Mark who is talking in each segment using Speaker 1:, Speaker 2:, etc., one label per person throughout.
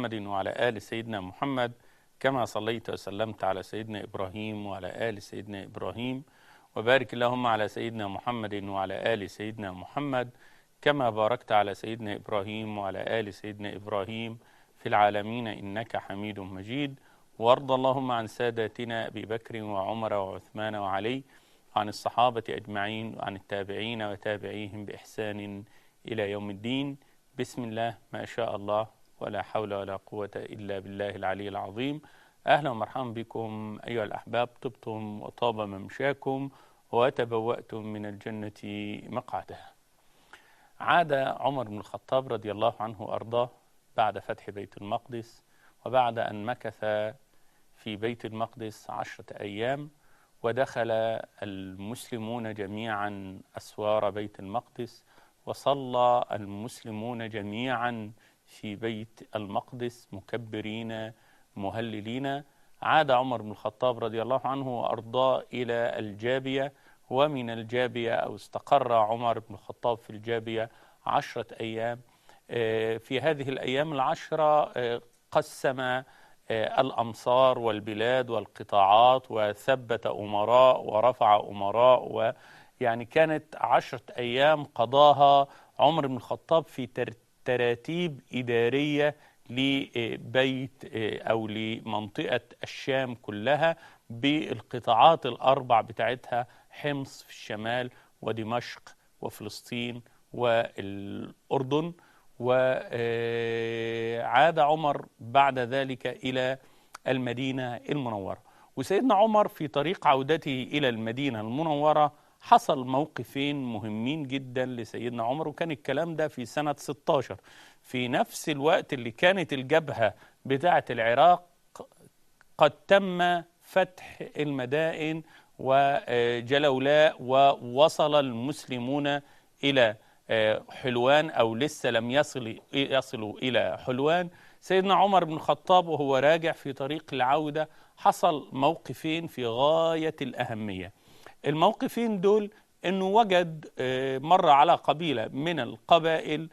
Speaker 1: محمد وعلى آل سيدنا محمد كما صليت وسلمت على سيدنا إبراهيم وعلى آل سيدنا إبراهيم وبارك اللهم على سيدنا محمد وعلى آل سيدنا محمد كما باركت على سيدنا إبراهيم وعلى آل سيدنا إبراهيم في العالمين إنك حميد مجيد وارض اللهم عن ساداتنا أبي بكر وعمر وعثمان وعلي عن الصحابة أجمعين وعن التابعين وتابعيهم بإحسان إلى يوم الدين بسم الله ما شاء الله ولا حول ولا قوة إلا بالله العلي العظيم أهلا ومرحبا بكم أيها الأحباب طبتم وطاب ممشاكم وتبوأتم من الجنة مقعدها عاد عمر بن الخطاب رضي الله عنه وأرضاه بعد فتح بيت المقدس وبعد أن مكث في بيت المقدس عشرة أيام ودخل المسلمون جميعا أسوار بيت المقدس وصلى المسلمون جميعا في بيت المقدس مكبرين مهللين عاد عمر بن الخطاب رضي الله عنه وأرضاه إلى الجابية ومن الجابية أو استقر عمر بن الخطاب في الجابية عشرة أيام في هذه الأيام العشرة قسم الأمصار والبلاد والقطاعات وثبت أمراء ورفع أمراء ويعني كانت عشرة أيام قضاها عمر بن الخطاب في تراتيب إدارية لبيت أو لمنطقة الشام كلها بالقطاعات الأربع بتاعتها حمص في الشمال ودمشق وفلسطين والأردن وعاد عمر بعد ذلك إلى المدينة المنورة وسيدنا عمر في طريق عودته إلى المدينة المنورة حصل موقفين مهمين جدا لسيدنا عمر وكان الكلام ده في سنة 16 في نفس الوقت اللي كانت الجبهة بتاعة العراق قد تم فتح المدائن وجلولاء ووصل المسلمون إلى حلوان أو لسه لم يصل يصلوا إلى حلوان سيدنا عمر بن الخطاب وهو راجع في طريق العودة حصل موقفين في غاية الأهمية الموقفين دول أنه وجد مر على قبيلة من القبائل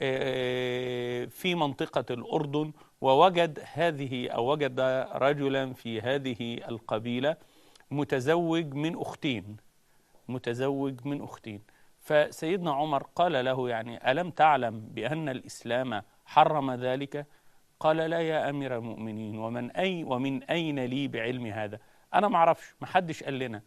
Speaker 1: في منطقة الأردن ووجد هذه أو وجد رجلا في هذه القبيلة متزوج من أختين متزوج من أختين فسيدنا عمر قال له يعني ألم تعلم بأن الإسلام حرم ذلك قال لا يا أمير المؤمنين ومن أي ومن أين لي بعلم هذا أنا ما أعرفش ما حدش قال لنا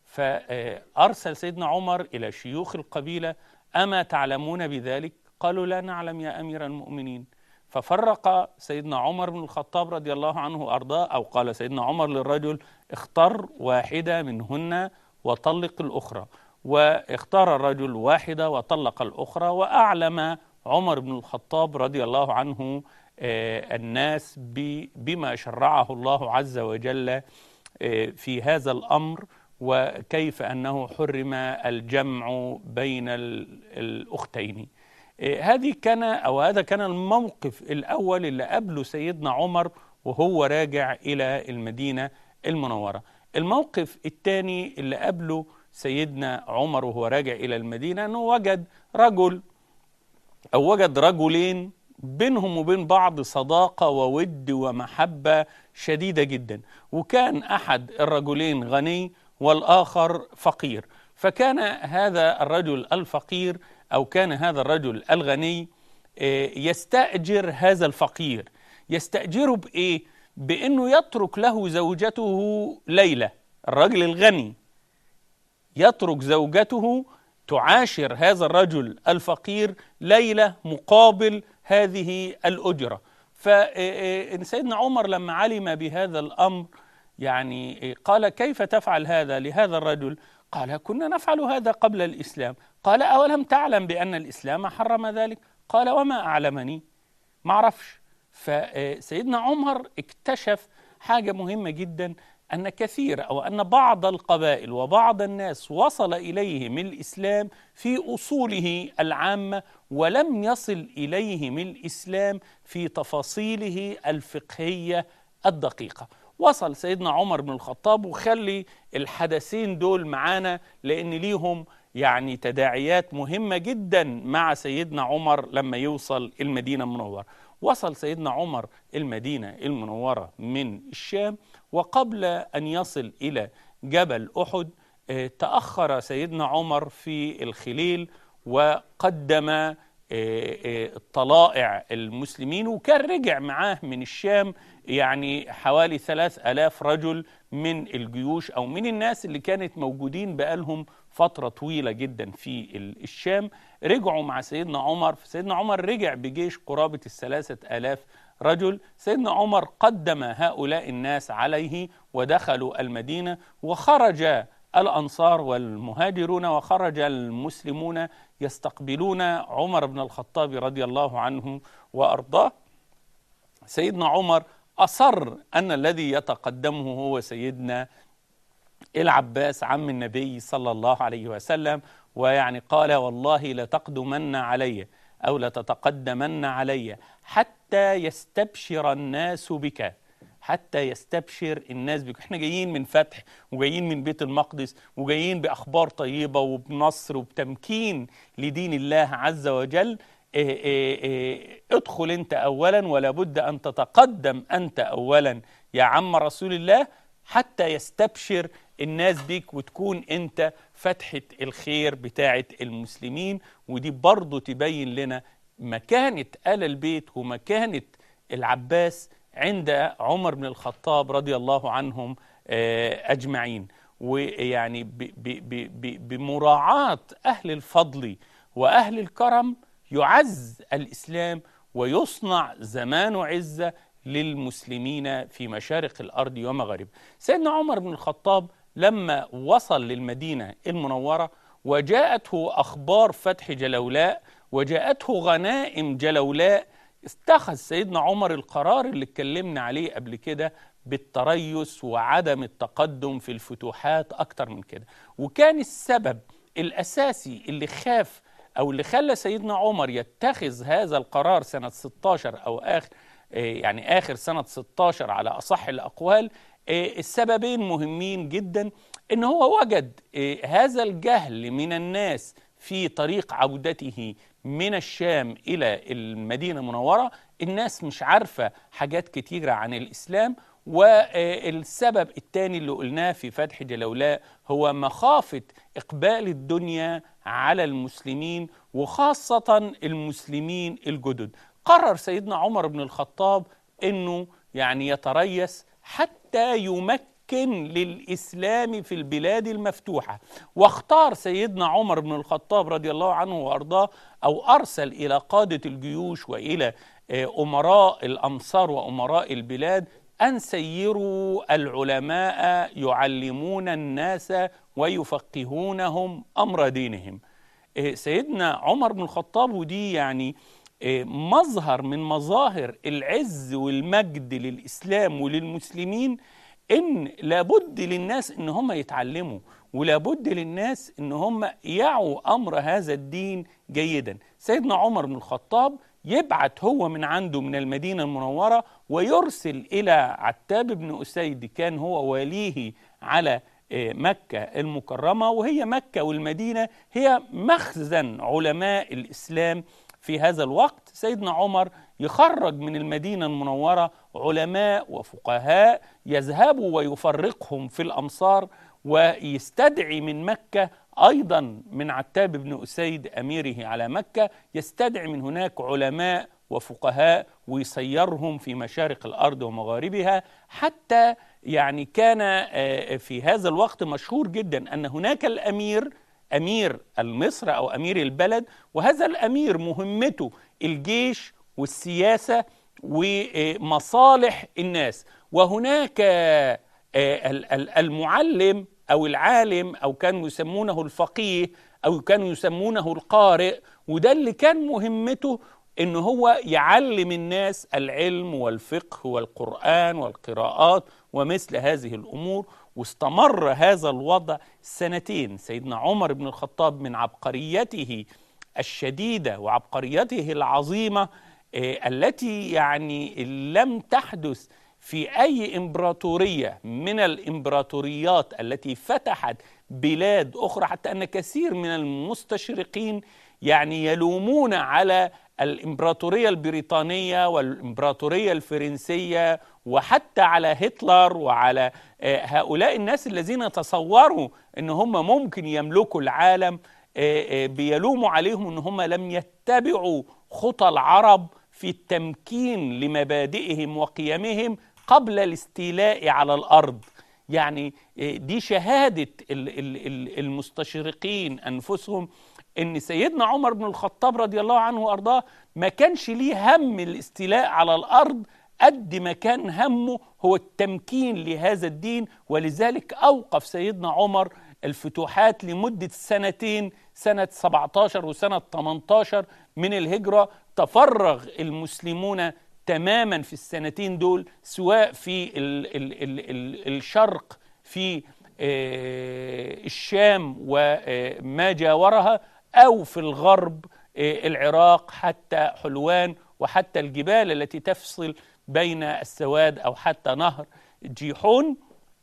Speaker 1: فأرسل سيدنا عمر إلى شيوخ القبيلة أما تعلمون بذلك قالوا لا نعلم يا أمير المؤمنين ففرق سيدنا عمر بن الخطاب رضي الله عنه وأرضاه أو قال سيدنا عمر للرجل اختر واحدة منهن وطلق الأخرى واختار الرجل واحدة وطلق الأخرى وأعلم عمر بن الخطاب رضي الله عنه الناس بما شرعه الله عز وجل في هذا الأمر وكيف أنه حرم الجمع بين الأختين هذه كان أو هذا كان الموقف الأول اللي قبله سيدنا عمر وهو راجع إلى المدينة المنورة الموقف الثاني اللي قبله سيدنا عمر وهو راجع إلى المدينة أنه وجد رجل أو وجد رجلين بينهم وبين بعض صداقة وود ومحبة شديدة جدا وكان أحد الرجلين غني والآخر فقير فكان هذا الرجل الفقير أو كان هذا الرجل الغني يستأجر هذا الفقير يستأجره بإيه؟ بأنه يترك له زوجته ليلة الرجل الغني يترك زوجته تعاشر هذا الرجل الفقير ليلة مقابل هذه الأجرة فسيدنا عمر لما علم بهذا الأمر يعني قال كيف تفعل هذا لهذا الرجل قال كنا نفعل هذا قبل الإسلام قال أولم تعلم بأن الإسلام حرم ذلك قال وما أعلمني ما عرفش فسيدنا عمر اكتشف حاجة مهمة جدا أن كثير أو أن بعض القبائل وبعض الناس وصل إليهم الإسلام في أصوله العامة ولم يصل إليهم الإسلام في تفاصيله الفقهية الدقيقة وصل سيدنا عمر بن الخطاب وخلي الحدثين دول معانا لأن ليهم يعني تداعيات مهمة جدا مع سيدنا عمر لما يوصل المدينة المنورة وصل سيدنا عمر المدينة المنورة من الشام وقبل أن يصل إلى جبل أحد آه، تأخر سيدنا عمر في الخليل وقدم آه، آه، طلائع المسلمين وكان رجع معاه من الشام يعني حوالي ثلاث ألاف رجل من الجيوش أو من الناس اللي كانت موجودين بقالهم فترة طويلة جدا في الشام رجعوا مع سيدنا عمر فسيدنا عمر رجع بجيش قرابة الثلاثة آلاف رجل سيدنا عمر قدم هؤلاء الناس عليه ودخلوا المدينة وخرج الأنصار والمهاجرون وخرج المسلمون يستقبلون عمر بن الخطاب رضي الله عنه وأرضاه سيدنا عمر أصر أن الذي يتقدمه هو سيدنا العباس عم النبي صلى الله عليه وسلم ويعني قال والله لتقدمن علي أو لتتقدمن علي حتى يستبشر الناس بك حتى يستبشر الناس بك احنا جايين من فتح وجايين من بيت المقدس وجايين بأخبار طيبة وبنصر وبتمكين لدين الله عز وجل إيه إيه إيه ادخل انت اولا ولا بد ان تتقدم انت اولا يا عم رسول الله حتى يستبشر الناس بيك وتكون انت فتحة الخير بتاعة المسلمين ودي برضو تبين لنا مكانة آل البيت ومكانة العباس عند عمر بن الخطاب رضي الله عنهم أجمعين ويعني بمراعاة أهل الفضل وأهل الكرم يعز الإسلام ويصنع زمان عزة للمسلمين في مشارق الأرض ومغارب سيدنا عمر بن الخطاب لما وصل للمدينة المنورة وجاءته أخبار فتح جلولاء وجاءته غنائم جلولاء اتخذ سيدنا عمر القرار اللي اتكلمنا عليه قبل كده بالتريث وعدم التقدم في الفتوحات أكتر من كده وكان السبب الأساسي اللي خاف أو اللي خلى سيدنا عمر يتخذ هذا القرار سنة 16 أو آخر يعني آخر سنة 16 على أصح الأقوال السببين مهمين جدا ان هو وجد هذا الجهل من الناس في طريق عودته من الشام الى المدينه المنوره الناس مش عارفه حاجات كتيره عن الاسلام والسبب الثاني اللي قلناه في فتح جلولاء هو مخافه اقبال الدنيا على المسلمين وخاصه المسلمين الجدد قرر سيدنا عمر بن الخطاب انه يعني يتريث حتى يمكن للإسلام في البلاد المفتوحة واختار سيدنا عمر بن الخطاب رضي الله عنه وأرضاه أو أرسل إلى قادة الجيوش وإلى أمراء الأمصار وأمراء البلاد أن سيروا العلماء يعلمون الناس ويفقهونهم أمر دينهم سيدنا عمر بن الخطاب ودي يعني مظهر من مظاهر العز والمجد للإسلام وللمسلمين إن لابد للناس إن هم يتعلموا ولابد للناس إن هم يعوا أمر هذا الدين جيدا سيدنا عمر بن الخطاب يبعت هو من عنده من المدينة المنورة ويرسل إلى عتاب بن أسيد كان هو واليه على مكة المكرمة وهي مكة والمدينة هي مخزن علماء الإسلام في هذا الوقت سيدنا عمر يخرج من المدينة المنورة علماء وفقهاء يذهبوا ويفرقهم في الأمصار ويستدعي من مكة أيضا من عتاب بن أسيد أميره على مكة يستدعي من هناك علماء وفقهاء ويسيرهم في مشارق الأرض ومغاربها حتى يعني كان في هذا الوقت مشهور جدا أن هناك الأمير امير المصر او امير البلد وهذا الامير مهمته الجيش والسياسه ومصالح الناس وهناك المعلم او العالم او كانوا يسمونه الفقيه او كانوا يسمونه القارئ وده اللي كان مهمته ان هو يعلم الناس العلم والفقه والقران والقراءات ومثل هذه الامور واستمر هذا الوضع سنتين سيدنا عمر بن الخطاب من عبقريته الشديدة وعبقريته العظيمة التي يعني لم تحدث في أي إمبراطورية من الإمبراطوريات التي فتحت بلاد أخرى حتى أن كثير من المستشرقين يعني يلومون على الامبراطوريه البريطانيه والامبراطوريه الفرنسيه وحتى على هتلر وعلى آه، هؤلاء الناس الذين تصوروا ان هم ممكن يملكوا العالم آه، آه، بيلوموا عليهم ان هم لم يتبعوا خطى العرب في التمكين لمبادئهم وقيمهم قبل الاستيلاء على الارض يعني دي شهاده المستشرقين انفسهم ان سيدنا عمر بن الخطاب رضي الله عنه وارضاه ما كانش ليه هم الاستيلاء على الارض قد ما كان همه هو التمكين لهذا الدين ولذلك اوقف سيدنا عمر الفتوحات لمده سنتين سنه 17 وسنه 18 من الهجره تفرغ المسلمون تماما في السنتين دول سواء في ال ال ال ال الشرق في آه، الشام وما جاورها أو في الغرب آه، العراق حتى حلوان وحتى الجبال التي تفصل بين السواد أو حتى نهر جيحون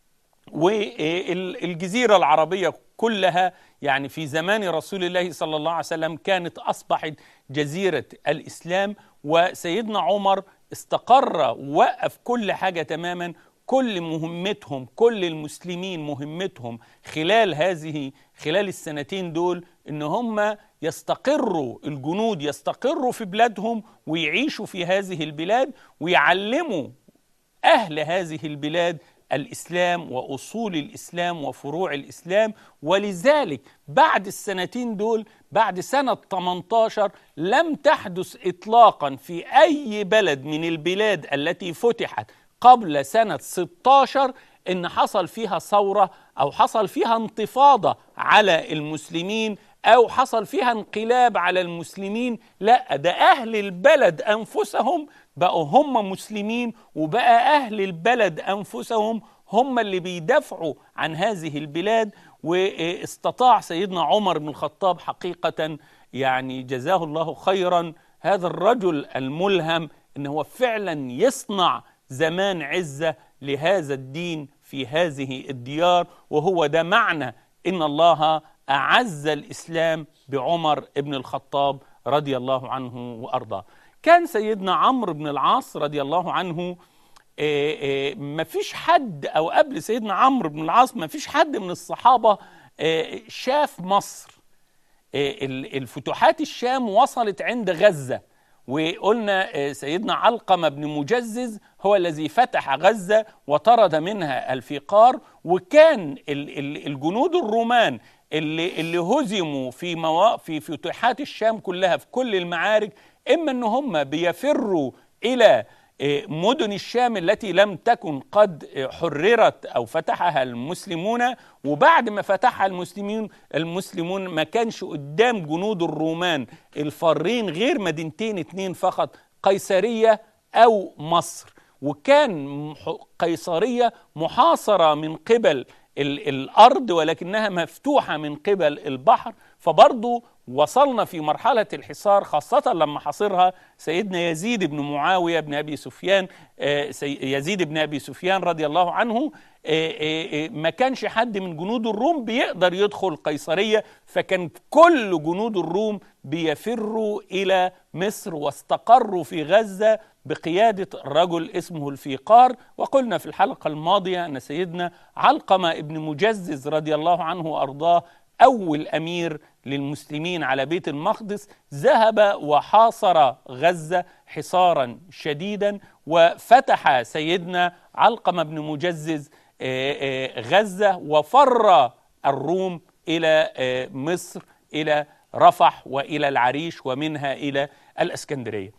Speaker 1: والجزيرة العربية كلها يعني في زمان رسول الله صلى الله عليه وسلم كانت أصبحت جزيرة الإسلام وسيدنا عمر استقر ووقف كل حاجة تماما كل مهمتهم كل المسلمين مهمتهم خلال هذه خلال السنتين دول ان هم يستقروا الجنود يستقروا في بلادهم ويعيشوا في هذه البلاد ويعلموا اهل هذه البلاد الاسلام واصول الاسلام وفروع الاسلام ولذلك بعد السنتين دول بعد سنه 18 لم تحدث اطلاقا في اي بلد من البلاد التي فتحت قبل سنة 16 إن حصل فيها ثورة أو حصل فيها انتفاضة على المسلمين أو حصل فيها انقلاب على المسلمين لا ده أهل البلد أنفسهم بقوا هم مسلمين وبقى أهل البلد أنفسهم هم اللي بيدافعوا عن هذه البلاد واستطاع سيدنا عمر بن الخطاب حقيقة يعني جزاه الله خيرا هذا الرجل الملهم ان هو فعلا يصنع زمان عزة لهذا الدين في هذه الديار وهو ده معنى إن الله أعز الإسلام بعمر بن الخطاب رضي الله عنه وأرضاه كان سيدنا عمرو بن العاص رضي الله عنه آه، آه، ما فيش حد أو قبل سيدنا عمرو بن العاص ما فيش حد من الصحابة آه، شاف مصر الفتوحات الشام وصلت عند غزة وقلنا آه، سيدنا علقمة بن مجزز هو الذي فتح غزة وطرد منها الفقار وكان الجنود الرومان اللي اللي هزموا في موا في فتوحات الشام كلها في كل المعارك اما ان هم بيفروا الى مدن الشام التي لم تكن قد حررت او فتحها المسلمون وبعد ما فتحها المسلمين المسلمون ما كانش قدام جنود الرومان الفارين غير مدينتين اتنين فقط قيصريه او مصر وكان قيصريه محاصره من قبل الارض ولكنها مفتوحه من قبل البحر فبرضه وصلنا في مرحلة الحصار خاصة لما حصرها سيدنا يزيد بن معاوية بن أبي سفيان آه، يزيد بن أبي سفيان رضي الله عنه آه، آه، ما كانش حد من جنود الروم بيقدر يدخل قيصرية فكان كل جنود الروم بيفروا إلى مصر واستقروا في غزة بقيادة رجل اسمه الفيقار وقلنا في الحلقة الماضية أن سيدنا علقمة ابن مجزز رضي الله عنه وأرضاه أول أمير للمسلمين على بيت المقدس ذهب وحاصر غزة حصارا شديدا وفتح سيدنا علقمة بن مجزز آه، آه، غزة وفر الروم إلى آه، مصر إلى رفح وإلى العريش ومنها إلى الأسكندرية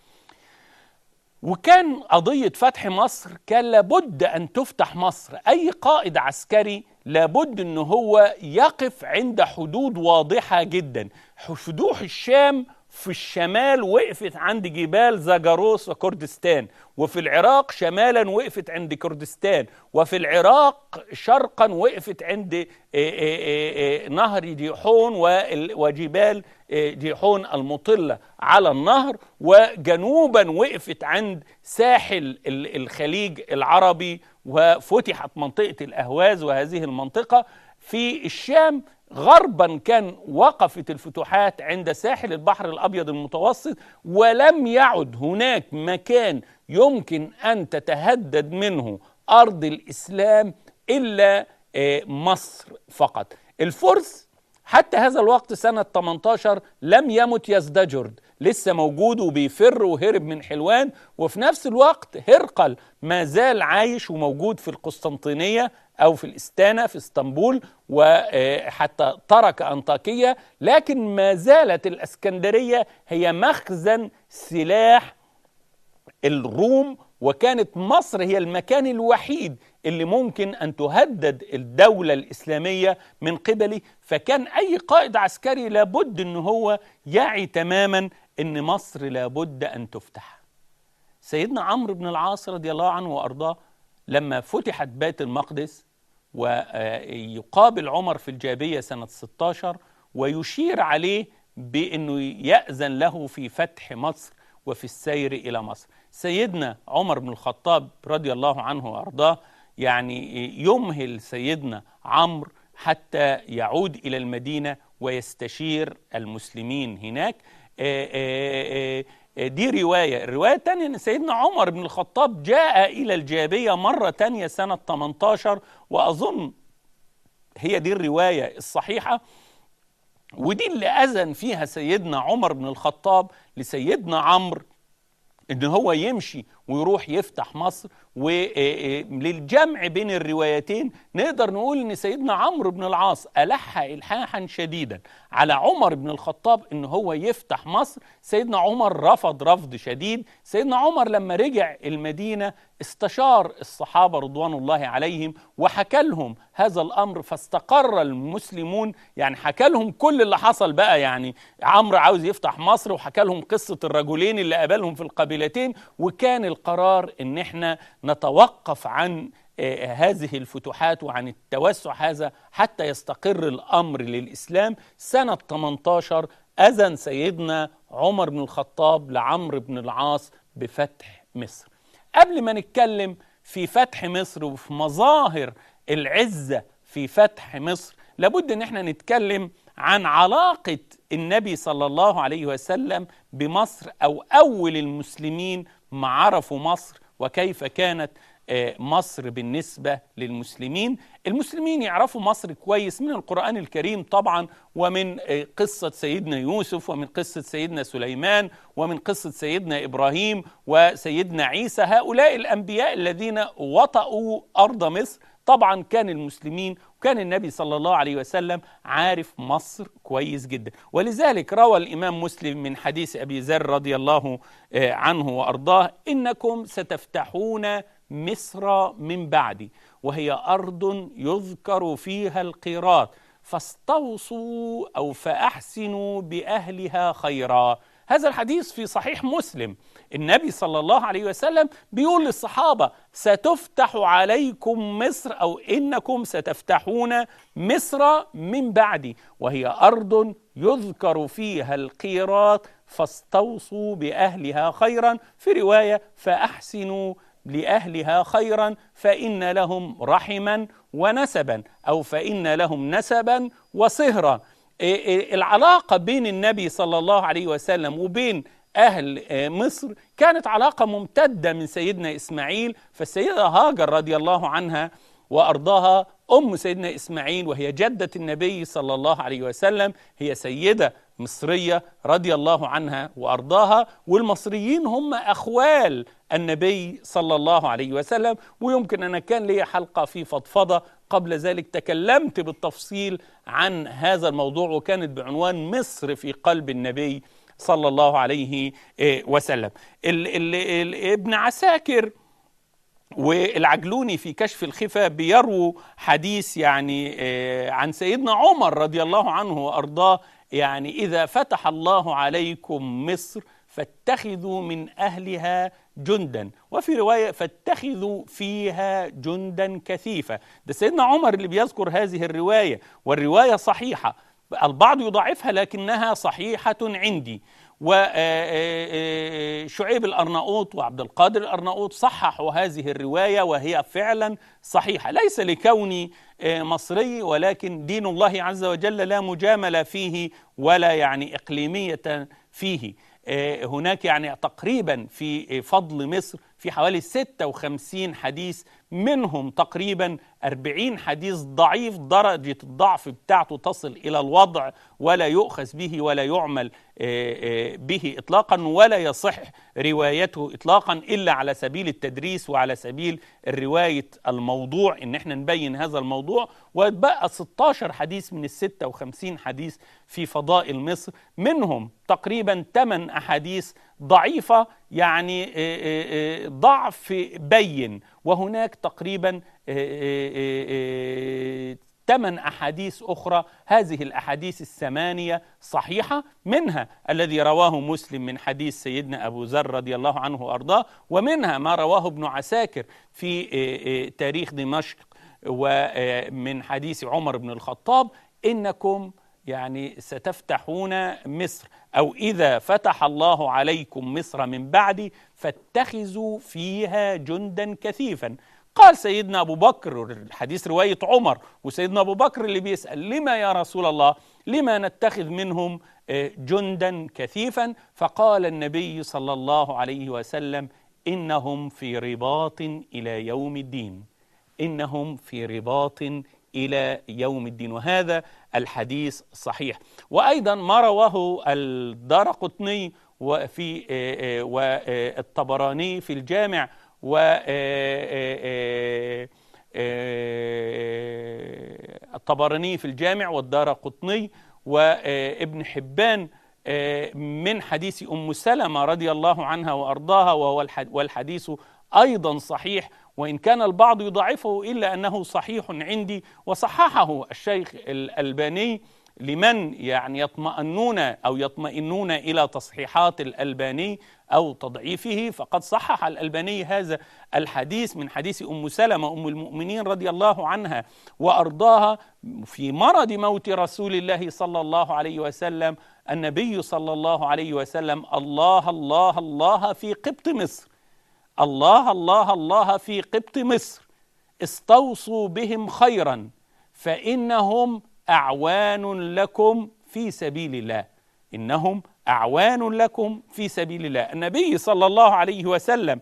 Speaker 1: وكان قضية فتح مصر كان لابد أن تفتح مصر أي قائد عسكري لابد أن هو يقف عند حدود واضحة جدا حدود الشام في الشمال وقفت عند جبال زاجروس وكردستان وفي العراق شمالا وقفت عند كردستان وفي العراق شرقا وقفت عند آه، آه، آه، نهر جيحون وجبال جيحون المطلة على النهر وجنوبا وقفت عند ساحل الخليج العربي وفتحت منطقة الأهواز وهذه المنطقة في الشام غربا كان وقفت الفتوحات عند ساحل البحر الابيض المتوسط ولم يعد هناك مكان يمكن ان تتهدد منه ارض الاسلام الا آه، مصر فقط الفرس حتى هذا الوقت سنة 18 لم يمت يزدجرد لسه موجود وبيفر وهرب من حلوان وفي نفس الوقت هرقل ما زال عايش وموجود في القسطنطينية أو في الإستانة في اسطنبول وحتى ترك أنطاكية لكن ما زالت الأسكندرية هي مخزن سلاح الروم وكانت مصر هي المكان الوحيد اللي ممكن ان تهدد الدوله الاسلاميه من قبله فكان اي قائد عسكري لابد ان هو يعي تماما ان مصر لابد ان تفتح سيدنا عمرو بن العاص رضي الله عنه وارضاه لما فتحت بيت المقدس ويقابل عمر في الجابيه سنه 16 ويشير عليه بانه ياذن له في فتح مصر وفي السير الى مصر سيدنا عمر بن الخطاب رضي الله عنه وارضاه يعني يمهل سيدنا عمرو حتى يعود الى المدينه ويستشير المسلمين هناك دي روايه، الروايه الثانيه ان سيدنا عمر بن الخطاب جاء الى الجابيه مره ثانيه سنه 18 واظن هي دي الروايه الصحيحه ودي اللي اذن فيها سيدنا عمر بن الخطاب لسيدنا عمرو ان هو يمشي ويروح يفتح مصر وللجمع بين الروايتين نقدر نقول ان سيدنا عمرو بن العاص الح الحاحا شديدا على عمر بن الخطاب ان هو يفتح مصر سيدنا عمر رفض رفض شديد سيدنا عمر لما رجع المدينه استشار الصحابه رضوان الله عليهم وحكى لهم هذا الامر فاستقر المسلمون يعني حكى لهم كل اللي حصل بقى يعني عمرو عاوز يفتح مصر وحكى لهم قصه الرجلين اللي قابلهم في القبيلتين وكان القرار ان احنا نتوقف عن هذه الفتوحات وعن التوسع هذا حتى يستقر الامر للاسلام سنه 18 اذن سيدنا عمر بن الخطاب لعمرو بن العاص بفتح مصر. قبل ما نتكلم في فتح مصر وفي مظاهر العزه في فتح مصر لابد ان احنا نتكلم عن علاقه النبي صلى الله عليه وسلم بمصر او اول المسلمين ما عرفوا مصر وكيف كانت مصر بالنسبة للمسلمين المسلمين يعرفوا مصر كويس من القرآن الكريم طبعا ومن قصة سيدنا يوسف ومن قصة سيدنا سليمان ومن قصة سيدنا إبراهيم وسيدنا عيسى هؤلاء الأنبياء الذين وطئوا أرض مصر طبعا كان المسلمين وكان النبي صلى الله عليه وسلم عارف مصر كويس جدا ولذلك روى الإمام مسلم من حديث أبي ذر رضي الله عنه وأرضاه إنكم ستفتحون مصر من بعدي وهي أرض يذكر فيها القيراط فاستوصوا أو فأحسنوا بأهلها خيرا هذا الحديث في صحيح مسلم النبي صلى الله عليه وسلم بيقول للصحابة ستفتح عليكم مصر أو إنكم ستفتحون مصر من بعدي وهي أرض يذكر فيها القيراط فاستوصوا بأهلها خيرا في رواية فأحسنوا لأهلها خيرا فإن لهم رحما ونسبا أو فإن لهم نسبا وصهرا العلاقة بين النبي صلى الله عليه وسلم وبين أهل مصر كانت علاقة ممتدة من سيدنا إسماعيل فالسيدة هاجر رضي الله عنها وأرضاها أم سيدنا إسماعيل وهي جدة النبي صلى الله عليه وسلم هي سيدة مصرية رضي الله عنها وأرضاها والمصريين هم أخوال النبي صلى الله عليه وسلم ويمكن أنا كان لي حلقة في فضفضة قبل ذلك تكلمت بالتفصيل عن هذا الموضوع وكانت بعنوان مصر في قلب النبي صلى الله عليه وسلم ال ال ال ابن عساكر والعجلوني في كشف الخفا بيرووا حديث يعني عن سيدنا عمر رضي الله عنه وارضاه يعني اذا فتح الله عليكم مصر فاتخذوا من اهلها جندا وفي روايه فاتخذوا فيها جندا كثيفا ده سيدنا عمر اللي بيذكر هذه الروايه والروايه صحيحه البعض يضاعفها لكنها صحيحه عندي وشعيب الأرناؤوط وعبد القادر الأرناؤوط صححوا هذه الرواية وهي فعلا صحيحة ليس لكوني مصري ولكن دين الله عز وجل لا مجاملة فيه ولا يعني إقليمية فيه هناك يعني تقريبا في فضل مصر في حوالي 56 حديث منهم تقريبا 40 حديث ضعيف درجة الضعف بتاعته تصل إلى الوضع ولا يؤخذ به ولا يعمل به إطلاقا ولا يصح روايته إطلاقا إلا على سبيل التدريس وعلى سبيل الرواية الموضوع إن احنا نبين هذا الموضوع وبقى 16 حديث من ال 56 حديث في فضائل مصر منهم تقريبا 8 أحاديث ضعيفة يعني ضعف بين وهناك تقريبا ثمان أحاديث أخرى هذه الأحاديث الثمانية صحيحة منها الذي رواه مسلم من حديث سيدنا أبو ذر رضي الله عنه وأرضاه ومنها ما رواه ابن عساكر في تاريخ دمشق ومن حديث عمر بن الخطاب إنكم يعني ستفتحون مصر أو إذا فتح الله عليكم مصر من بعدي فاتخذوا فيها جندا كثيفا قال سيدنا أبو بكر الحديث رواية عمر وسيدنا أبو بكر اللي بيسأل لما يا رسول الله لما نتخذ منهم جندا كثيفا فقال النبي صلى الله عليه وسلم إنهم في رباط إلى يوم الدين إنهم في رباط إلى يوم الدين وهذا الحديث صحيح وأيضا ما رواه الدار قطني وفي والطبراني في الجامع و الطبراني في الجامع والدار قطني وابن حبان من حديث أم سلمة رضي الله عنها وأرضاها وهو والحديث أيضا صحيح وإن كان البعض يضعفه إلا أنه صحيح عندي وصححه الشيخ الألباني لمن يعني يطمئنون أو يطمئنون إلى تصحيحات الألباني أو تضعيفه فقد صحح الألباني هذا الحديث من حديث أم سلمة أم المؤمنين رضي الله عنها وأرضاها في مرض موت رسول الله صلى الله عليه وسلم النبي صلى الله عليه وسلم الله الله الله في قبط مصر الله الله الله في قبط مصر استوصوا بهم خيرا فإنهم أعوان لكم في سبيل الله إنهم أعوان لكم في سبيل الله النبي صلى الله عليه وسلم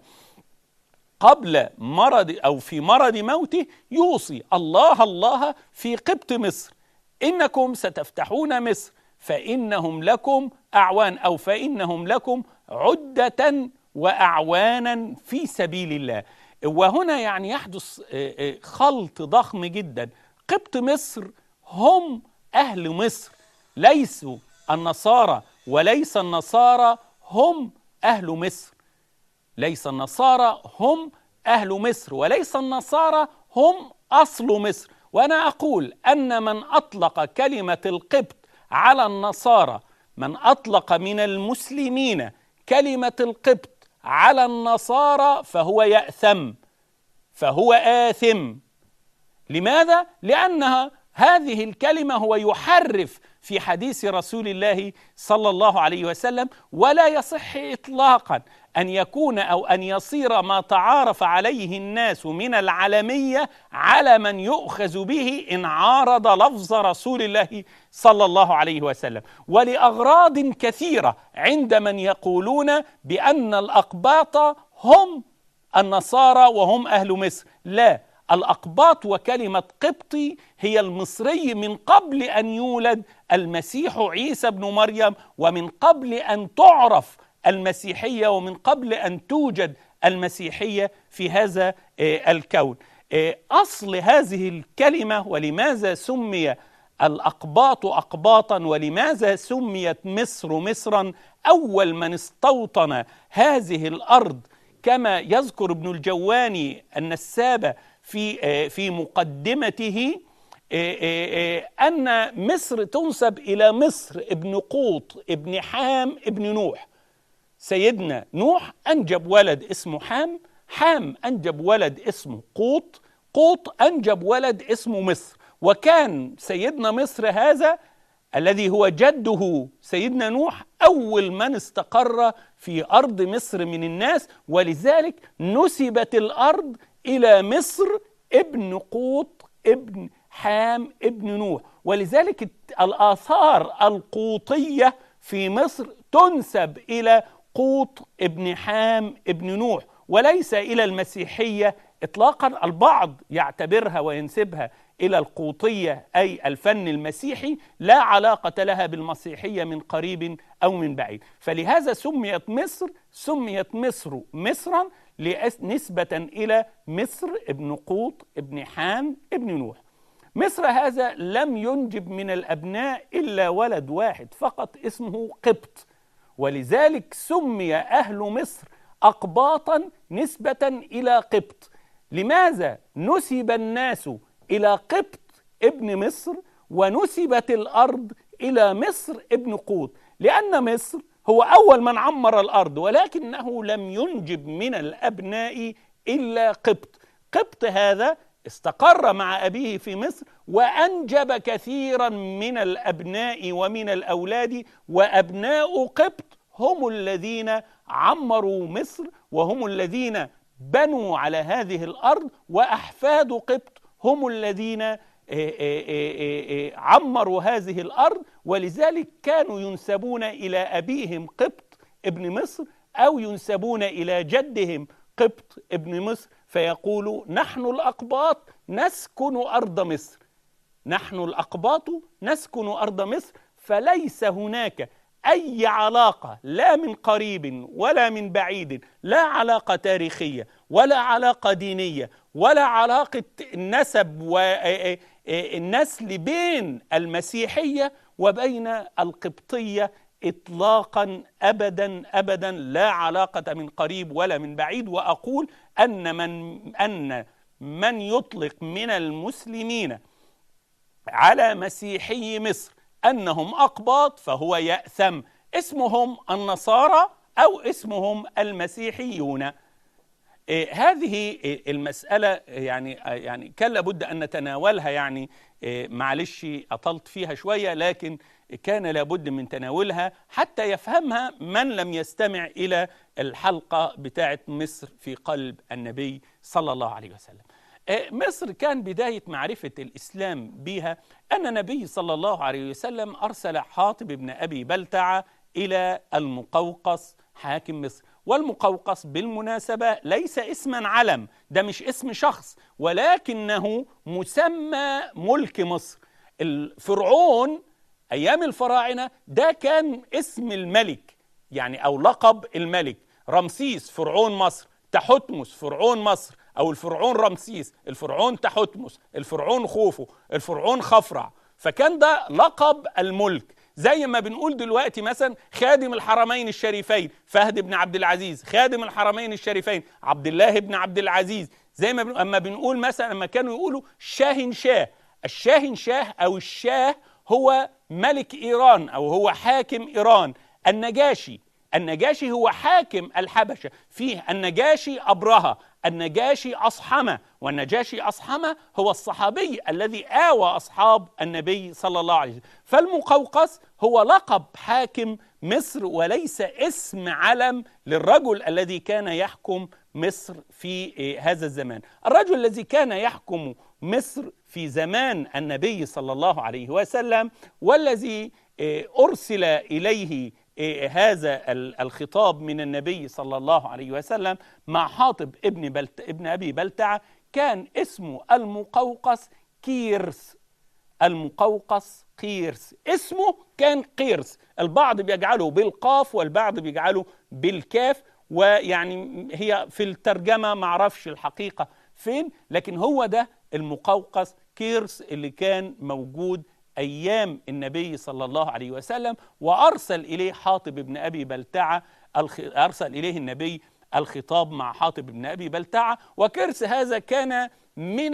Speaker 1: قبل مرض أو في مرض موته يوصي الله الله في قبط مصر إنكم ستفتحون مصر فإنهم لكم أعوان أو فإنهم لكم عدة وأعوانا في سبيل الله وهنا يعني يحدث خلط ضخم جدا قبط مصر هم أهل مصر ليسوا النصارى وليس النصارى هم أهل مصر ليس النصارى هم أهل مصر وليس النصارى هم أصل مصر وأنا أقول أن من أطلق كلمة القبط على النصارى من أطلق من المسلمين كلمة القبط على النصارى فهو يأثم فهو آثم لماذا؟ لأنها هذه الكلمة هو يحرف في حديث رسول الله صلى الله عليه وسلم ولا يصح إطلاقا أن يكون أو أن يصير ما تعارف عليه الناس من العلمية على من يؤخذ به إن عارض لفظ رسول الله صلى الله عليه وسلم ولأغراض كثيرة عند من يقولون بأن الأقباط هم النصارى وهم أهل مصر لا الأقباط وكلمة قبطي هي المصري من قبل أن يولد المسيح عيسى بن مريم ومن قبل أن تعرف المسيحية ومن قبل أن توجد المسيحية في هذا الكون أصل هذه الكلمة ولماذا سمي الأقباط أقباطا ولماذا سميت مصر مصرا أول من استوطن هذه الأرض كما يذكر ابن الجواني النسابة في في مقدمته أن مصر تنسب إلى مصر ابن قوط ابن حام ابن نوح سيدنا نوح أنجب ولد اسمه حام حام أنجب ولد اسمه قوط قوط أنجب ولد اسمه مصر وكان سيدنا مصر هذا الذي هو جده سيدنا نوح أول من استقر في أرض مصر من الناس ولذلك نسبت الأرض إلى مصر ابن قوط ابن حام ابن نوح ولذلك الآثار القوطية في مصر تنسب إلى قوط ابن حام ابن نوح وليس إلى المسيحية إطلاقا البعض يعتبرها وينسبها إلى القوطية أي الفن المسيحي لا علاقة لها بالمسيحية من قريب أو من بعيد فلهذا سميت مصر سميت مصر مصرا نسبة إلى مصر ابن قوط ابن حام ابن نوح مصر هذا لم ينجب من الأبناء إلا ولد واحد فقط اسمه قبط ولذلك سمي أهل مصر أقباطا نسبة إلى قبط لماذا نسب الناس إلى قبط ابن مصر ونسبت الأرض إلى مصر ابن قوط لأن مصر هو أول من عمر الأرض ولكنه لم ينجب من الأبناء إلا قبط قبط هذا استقر مع أبيه في مصر وأنجب كثيرا من الأبناء ومن الأولاد وأبناء قبط هم الذين عمروا مصر وهم الذين بنوا على هذه الأرض وأحفاد قبط هم الذين آه، آه، آه، عمروا هذه الأرض ولذلك كانوا ينسبون إلى أبيهم قبط ابن مصر أو ينسبون إلى جدهم قبط ابن مصر فيقولوا نحن الأقباط نسكن أرض مصر نحن الأقباط نسكن أرض مصر فليس هناك أي علاقة لا من قريب ولا من بعيد لا علاقة تاريخية ولا علاقة دينية ولا علاقة نسب والنسل بين المسيحية وبين القبطية إطلاقا أبدا أبدا لا علاقة من قريب ولا من بعيد وأقول أن من أن من يطلق من المسلمين على مسيحي مصر أنهم أقباط فهو يأثم اسمهم النصارى أو اسمهم المسيحيون إيه هذه المسألة يعني يعني كان لابد أن نتناولها يعني إيه معلش أطلت فيها شوية لكن كان لابد من تناولها حتى يفهمها من لم يستمع إلى الحلقة بتاعة مصر في قلب النبي صلى الله عليه وسلم إيه مصر كان بداية معرفة الإسلام بها أن النبي صلى الله عليه وسلم أرسل حاطب بن أبي بلتعة إلى المقوقص حاكم مصر والمقوقص بالمناسبة ليس اسما علم ده مش اسم شخص ولكنه مسمى ملك مصر الفرعون أيام الفراعنة ده كان اسم الملك يعني أو لقب الملك رمسيس فرعون مصر تحتمس فرعون مصر أو الفرعون رمسيس الفرعون تحتمس الفرعون خوفو الفرعون خفرع فكان ده لقب الملك زي ما بنقول دلوقتي مثلا خادم الحرمين الشريفين فهد بن عبد العزيز خادم الحرمين الشريفين عبد الله بن عبد العزيز زي ما بنقول اما بنقول مثلا لما كانوا يقولوا شاهن شاه الشاهن شاه او الشاه هو ملك ايران او هو حاكم ايران النجاشي النجاشي هو حاكم الحبشه فيه النجاشي ابرهه النجاشي أصحمة والنجاشي أصحمة هو الصحابي الذي آوى أصحاب النبي صلى الله عليه وسلم فالمقوقس هو لقب حاكم مصر وليس اسم علم للرجل الذي كان يحكم مصر في هذا الزمان الرجل الذي كان يحكم مصر في زمان النبي صلى الله عليه وسلم والذي أرسل إليه إيه هذا الخطاب من النبي صلى الله عليه وسلم مع حاطب ابن, بلت ابن أبي بلتعة كان اسمه المقوقس كيرس المقوقس قيرس اسمه كان قيرس البعض بيجعله بالقاف والبعض بيجعله بالكاف ويعني هي في الترجمة معرفش الحقيقة فين لكن هو ده المقوقس كيرس اللي كان موجود أيام النبي صلى الله عليه وسلم وأرسل إليه حاطب بن أبي بلتعة أرسل إليه النبي الخطاب مع حاطب بن أبي بلتعة وكرس هذا كان من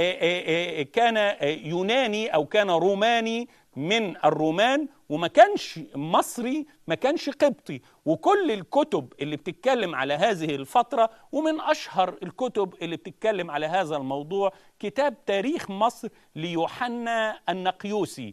Speaker 1: كان يوناني أو كان روماني من الرومان وما كانش مصري ما كانش قبطي وكل الكتب اللي بتتكلم على هذه الفترة ومن أشهر الكتب اللي بتتكلم على هذا الموضوع كتاب تاريخ مصر ليوحنا النقيوسي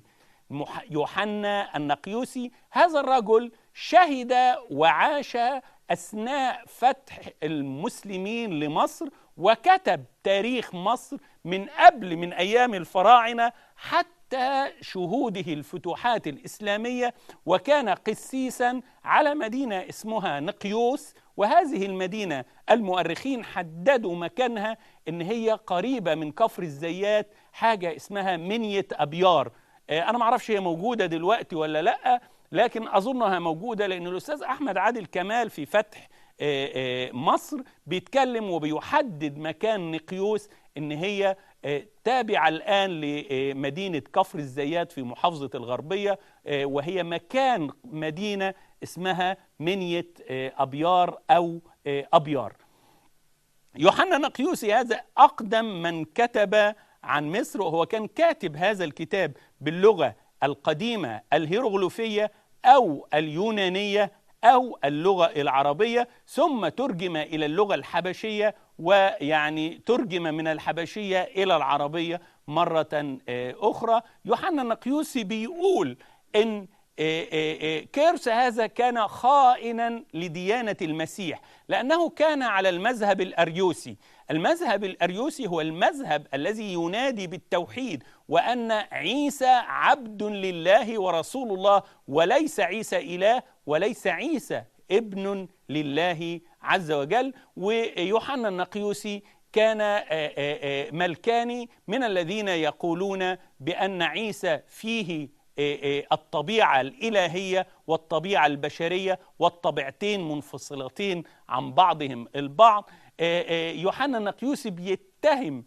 Speaker 1: يوحنا النقيوسي هذا الرجل شهد وعاش اثناء فتح المسلمين لمصر وكتب تاريخ مصر من قبل من ايام الفراعنه حتى شهوده الفتوحات الاسلاميه وكان قسيسا على مدينه اسمها نقيوس وهذه المدينه المؤرخين حددوا مكانها ان هي قريبه من كفر الزيات حاجه اسمها منيه ابيار آه، انا ما اعرفش هي موجوده دلوقتي ولا لا لكن اظنها موجوده لان الاستاذ احمد عادل كمال في فتح آه، آه، مصر بيتكلم وبيحدد مكان نقيوس ان هي تابعة الآن لمدينة كفر الزيات في محافظة الغربية وهي مكان مدينة اسمها منية أبيار أو أبيار يوحنا نقيوسي هذا أقدم من كتب عن مصر وهو كان كاتب هذا الكتاب باللغة القديمة الهيروغليفية أو اليونانية أو اللغة العربية ثم ترجم إلى اللغة الحبشية ويعني ترجم من الحبشية إلى العربية مرة آه، أخرى يوحنا النقيوسي بيقول إن آه، آه، كيرس هذا كان خائنا لديانة المسيح لأنه كان على المذهب الأريوسي المذهب الأريوسي هو المذهب الذي ينادي بالتوحيد وأن عيسى عبد لله ورسول الله وليس عيسى إله وليس عيسى ابن لله عز وجل ويوحنا النقيوسي كان آه، آه، آه، ملكاني من الذين يقولون بأن عيسى فيه الطبيعة الإلهية والطبيعة البشرية والطبيعتين منفصلتين عن بعضهم البعض يوحنا النقيوسي بيتهم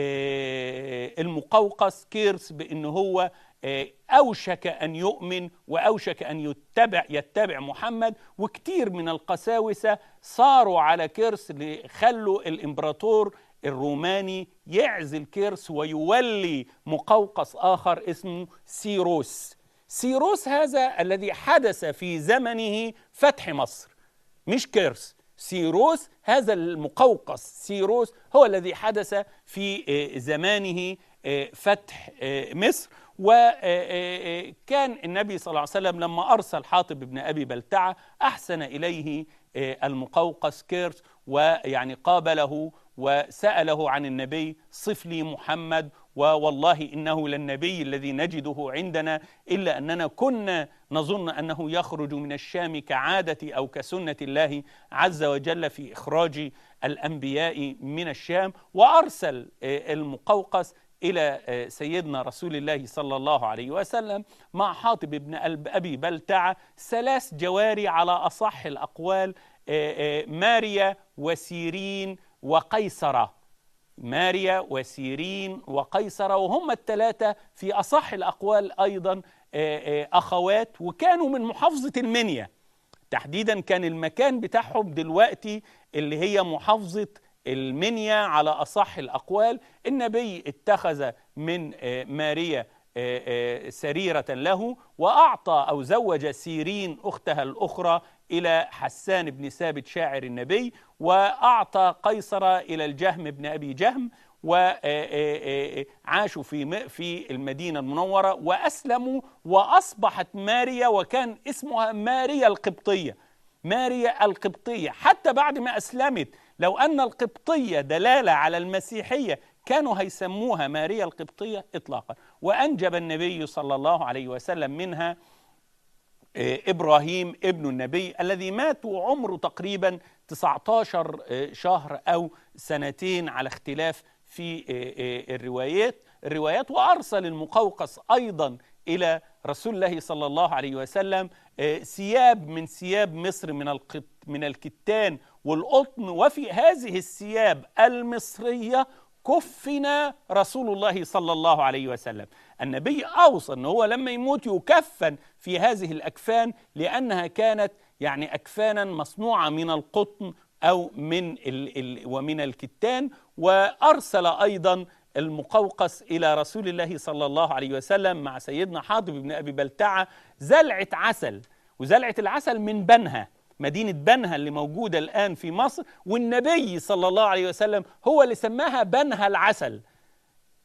Speaker 1: المقوقس كيرس بأن هو أوشك أن يؤمن وأوشك أن يتبع يتبع محمد وكتير من القساوسة صاروا على كيرس لخلوا الإمبراطور الروماني يعزل كيرس ويولي مقوقس آخر اسمه سيروس سيروس هذا الذي حدث في زمنه فتح مصر مش كيرس سيروس هذا المقوقس سيروس هو الذي حدث في زمانه فتح مصر وكان النبي صلى الله عليه وسلم لما أرسل حاطب بن أبي بلتعة أحسن إليه المقوقس كيرس ويعني قابله وسأله عن النبي صف لي محمد ووالله إنه للنبي الذي نجده عندنا إلا أننا كنا نظن أنه يخرج من الشام كعادة أو كسنة الله عز وجل في إخراج الأنبياء من الشام وأرسل المقوقس إلى سيدنا رسول الله صلى الله عليه وسلم مع حاطب بن أبي بلتعة ثلاث جواري على أصح الأقوال ماريا وسيرين وقيصرة ماريا وسيرين وقيصرة وهم الثلاثة في أصح الأقوال أيضا أخوات وكانوا من محافظة المنيا تحديدا كان المكان بتاعهم دلوقتي اللي هي محافظة المنيا على أصح الأقوال النبي اتخذ من ماريا سريرة له وأعطى أو زوج سيرين أختها الأخرى إلى حسان بن ثابت شاعر النبي وأعطى قيصر إلى الجهم بن أبي جهم وعاشوا في في المدينة المنورة وأسلموا وأصبحت ماريا وكان اسمها ماريا القبطية ماريا القبطية حتى بعد ما أسلمت لو أن القبطية دلالة على المسيحية كانوا هيسموها ماريا القبطية إطلاقا وأنجب النبي صلى الله عليه وسلم منها آه، إبراهيم ابن النبي الذي مات وعمره تقريبا 19 آه، شهر أو سنتين على اختلاف في آه، الروايات الروايات وأرسل المقوقس أيضا إلى رسول الله صلى الله عليه وسلم ثياب من ثياب مصر من من الكتان والقطن وفي هذه الثياب المصرية كفن رسول الله صلى الله عليه وسلم النبي أوصى أنه هو لما يموت يكفن في هذه الأكفان لأنها كانت يعني أكفانا مصنوعة من القطن أو من ال ال ومن الكتان وأرسل أيضا المقوقس إلى رسول الله صلى الله عليه وسلم مع سيدنا حاطب بن أبي بلتعة زلعة عسل وزلعة العسل من بنها مدينة بنها اللي موجودة الآن في مصر والنبي صلى الله عليه وسلم هو اللي سماها بنها العسل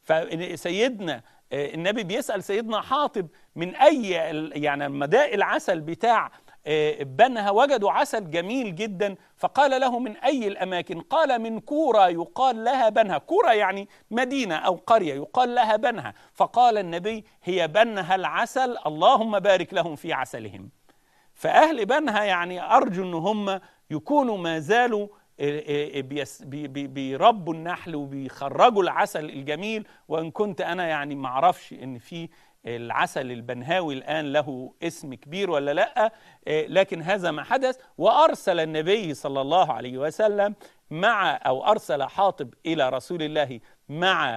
Speaker 1: فسيدنا آه، النبي بيسأل سيدنا حاطب من أي يعني مداء العسل بتاع آه، بنها وجدوا عسل جميل جدا فقال له من أي الأماكن قال من كورة يقال لها بنها كورة يعني مدينة أو قرية يقال لها بنها فقال النبي هي بنها العسل اللهم بارك لهم في عسلهم فأهل بنها يعني أرجو أن هم يكونوا ما زالوا آه، آه، بيربوا النحل وبيخرجوا العسل الجميل وان كنت انا يعني ما اعرفش ان في العسل البنهاوي الآن له اسم كبير ولا لا آه، لكن هذا ما حدث وأرسل النبي صلى الله عليه وسلم مع أو أرسل حاطب إلى رسول الله مع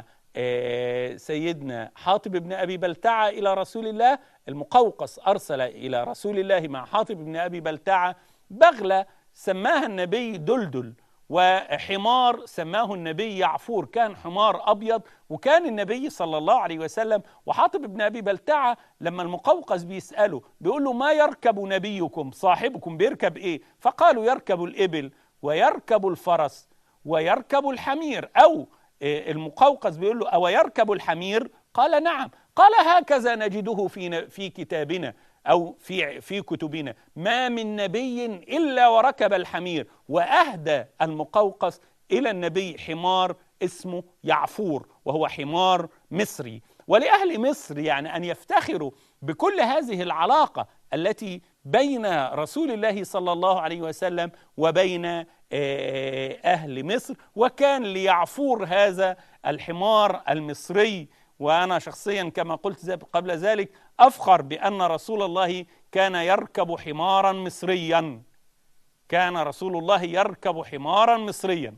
Speaker 1: سيدنا حاطب بن أبي بلتعة إلى رسول الله المقوقس أرسل إلى رسول الله مع حاطب بن أبي بلتعة بغلة سماها النبي دلدل وحمار سماه النبي يعفور كان حمار أبيض وكان النبي صلى الله عليه وسلم وحاطب بن أبي بلتعة لما المقوقس بيسأله بيقول له ما يركب نبيكم صاحبكم بيركب إيه فقالوا يركب الإبل ويركب الفرس ويركب الحمير أو آه، المقوقس بيقول له أو يركب الحمير قال نعم قال هكذا نجده في في كتابنا أو في في كتبنا ما من نبي إلا وركب الحمير وأهدى المقوقس إلى النبي حمار اسمه يعفور وهو حمار مصري ولأهل مصر يعني أن يفتخروا بكل هذه العلاقة التي بين رسول الله صلى الله عليه وسلم وبين آه، أهل مصر وكان ليعفور هذا الحمار المصري وأنا شخصيا كما قلت قبل ذلك أفخر بأن رسول الله كان يركب حمارا مصريا كان رسول الله يركب حمارا مصريا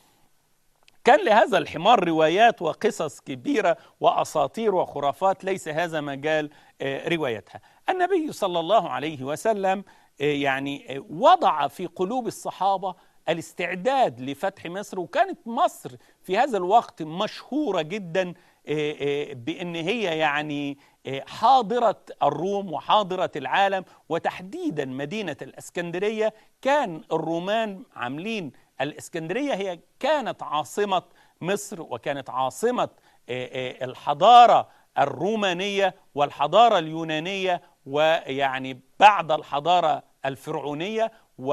Speaker 1: كان لهذا الحمار روايات وقصص كبيرة وأساطير وخرافات ليس هذا مجال آه، روايتها النبي صلى الله عليه وسلم آه، يعني آه، وضع في قلوب الصحابة الاستعداد لفتح مصر وكانت مصر في هذا الوقت مشهورة جدا بأن هي يعني حاضرة الروم وحاضرة العالم وتحديدا مدينة الإسكندرية كان الرومان عاملين الإسكندرية هي كانت عاصمة مصر وكانت عاصمة الحضارة الرومانية والحضارة اليونانية ويعني بعد الحضارة الفرعونية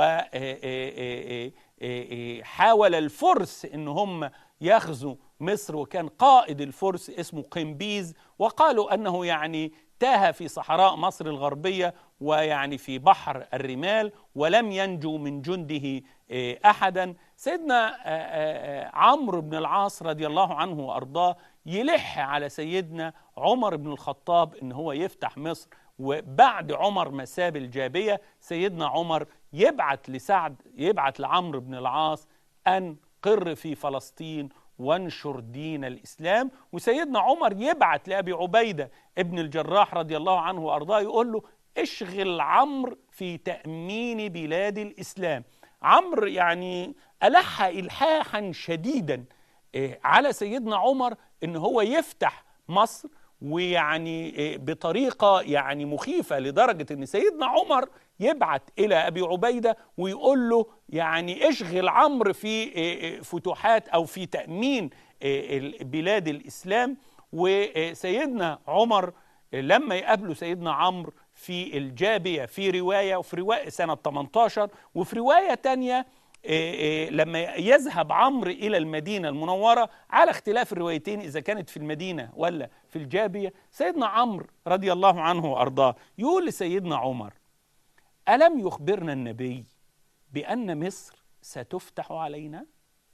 Speaker 1: وحاول الفرس ان هم يغزوا مصر وكان قائد الفرس اسمه قمبيز وقالوا أنه يعني تاه في صحراء مصر الغربية ويعني في بحر الرمال ولم ينجو من جنده آه، أحدا سيدنا آه، آه، عمرو بن العاص رضي الله عنه وأرضاه يلح على سيدنا عمر بن الخطاب ان هو يفتح مصر وبعد عمر مساب الجابية سيدنا عمر يبعت لسعد يبعت لعمرو بن العاص أن قر في فلسطين وانشر دين الإسلام وسيدنا عمر يبعت لأبي عبيدة ابن الجراح رضي الله عنه وأرضاه يقول له اشغل عمرو في تأمين بلاد الإسلام عمرو يعني ألح إلحاحا شديدا إيه، على سيدنا عمر ان هو يفتح مصر ويعني إيه، بطريقه يعني مخيفه لدرجه ان سيدنا عمر يبعت الى ابي عبيده ويقول له يعني اشغل عمرو في إيه، فتوحات او في تامين بلاد الاسلام وسيدنا عمر لما يقابله سيدنا عمرو في الجابيه في روايه وفي روايه سنه 18 وفي روايه تانيه إيه، إيه، لما يذهب عمرو إلى المدينة المنورة على اختلاف الروايتين إذا كانت في المدينة ولا في الجابية سيدنا عمرو رضي الله عنه وأرضاه يقول لسيدنا عمر ألم يخبرنا النبي بأن مصر ستفتح علينا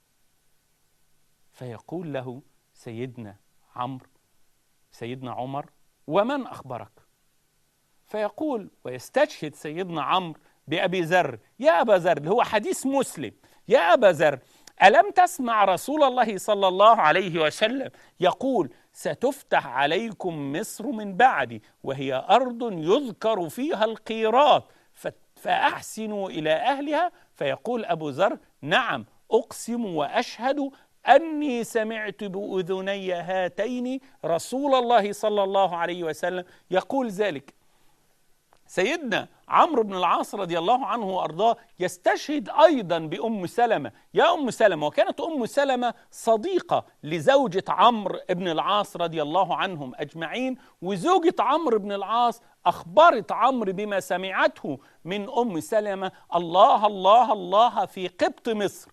Speaker 1: فيقول له سيدنا عمرو سيدنا عمر ومن أخبرك فيقول ويستشهد سيدنا عمرو بأبي ذر يا أبا ذر اللي هو حديث مسلم يا أبا ذر ألم تسمع رسول الله صلى الله عليه وسلم يقول ستفتح عليكم مصر من بعدي وهي أرض يذكر فيها القيراط فأحسنوا إلى أهلها فيقول أبو ذر نعم أقسم وأشهد أني سمعت بأذني هاتين رسول الله صلى الله عليه وسلم يقول ذلك سيدنا عمرو بن العاص رضي الله عنه وارضاه يستشهد ايضا بام سلمه يا ام سلمه وكانت ام سلمه صديقه لزوجه عمرو بن العاص رضي الله عنهم اجمعين وزوجه عمرو بن العاص اخبرت عمرو بما سمعته من ام سلمه الله الله الله في قبط مصر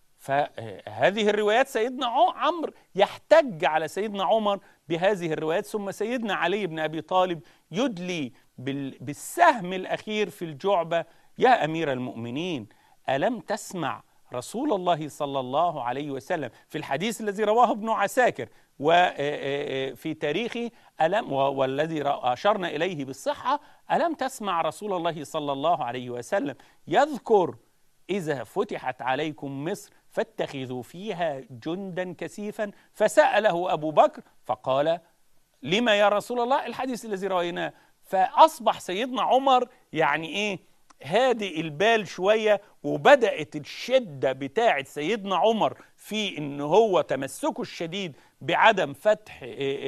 Speaker 1: فهذه الروايات سيدنا عمرو يحتج على سيدنا عمر بهذه الروايات ثم سيدنا علي بن ابي طالب يدلي بالسهم الاخير في الجعبه يا امير المؤمنين الم تسمع رسول الله صلى الله عليه وسلم في الحديث الذي رواه ابن عساكر وفي تاريخه ألم والذي أشرنا إليه بالصحة ألم تسمع رسول الله صلى الله عليه وسلم يذكر إذا فتحت عليكم مصر فاتخذوا فيها جندا كثيفا فسأله أبو بكر فقال لما يا رسول الله الحديث الذي رأيناه فأصبح سيدنا عمر يعني إيه هادئ البال شوية وبدأت الشدة بتاعة سيدنا عمر في إن هو تمسكه الشديد بعدم فتح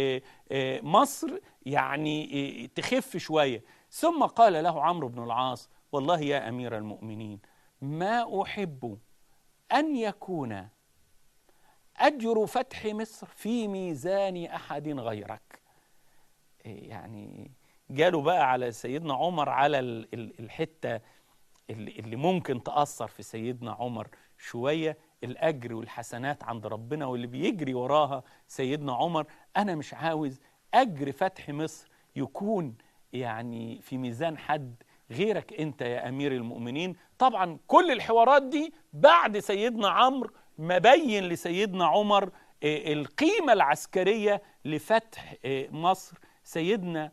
Speaker 1: مصر يعني تخف شوية ثم قال له عمرو بن العاص والله يا أمير المؤمنين ما أحب أن يكون أجر فتح مصر في ميزان أحد غيرك يعني جاله بقى على سيدنا عمر على الحتة اللي ممكن تأثر في سيدنا عمر شوية الأجر والحسنات عند ربنا واللي بيجري وراها سيدنا عمر أنا مش عاوز أجر فتح مصر يكون يعني في ميزان حد غيرك أنت يا أمير المؤمنين طبعا كل الحوارات دي بعد سيدنا عمرو مبين لسيدنا عمر القيمة العسكرية لفتح مصر سيدنا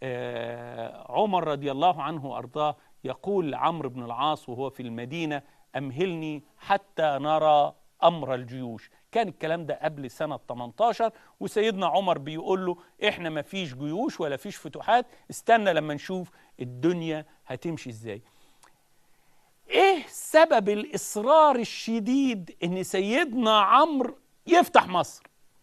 Speaker 1: عمر رضي الله عنه وأرضاه يقول لعمرو بن العاص وهو في المدينة أمهلني حتى نرى أمر الجيوش كان الكلام ده قبل سنة 18 وسيدنا عمر بيقول له إحنا ما فيش جيوش ولا فيش فتوحات استنى لما نشوف الدنيا هتمشي إزاي إيه سبب الإصرار الشديد إن سيدنا عمرو يفتح مصر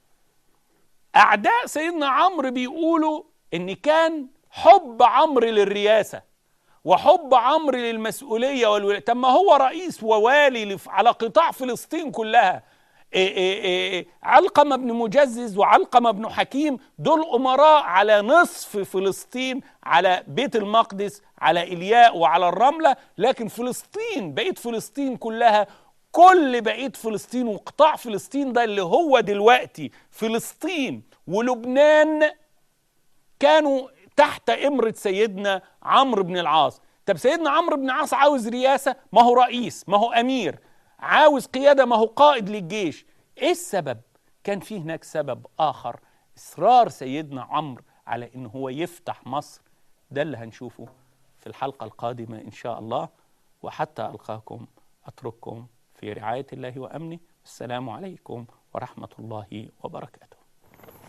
Speaker 1: أعداء سيدنا عمرو بيقولوا إن كان حب عمرو للرياسة وحب عمرو للمسؤولية والولاية طب ما هو رئيس ووالي على قطاع فلسطين كلها إيه إيه إيه علقمة بن مجزز وعلقمة بن حكيم دول أمراء على نصف فلسطين على بيت المقدس على إلياء وعلى الرملة لكن فلسطين بقيت فلسطين كلها كل بقية فلسطين وقطاع فلسطين ده اللي هو دلوقتي فلسطين ولبنان كانوا تحت إمرة سيدنا عمرو بن العاص طب سيدنا عمرو بن العاص عاوز رياسة ما هو رئيس ما هو أمير عاوز قيادة ما هو قائد للجيش ايه السبب كان في هناك سبب آخر إصرار سيدنا عمرو على إن هو يفتح مصر ده اللي هنشوفه في الحلقة القادمة إن شاء الله وحتى ألقاكم أترككم في رعاية الله وأمنه السلام عليكم ورحمة الله وبركاته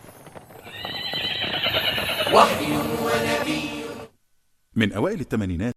Speaker 2: وحي ونبي
Speaker 3: من أوائل الثمانينات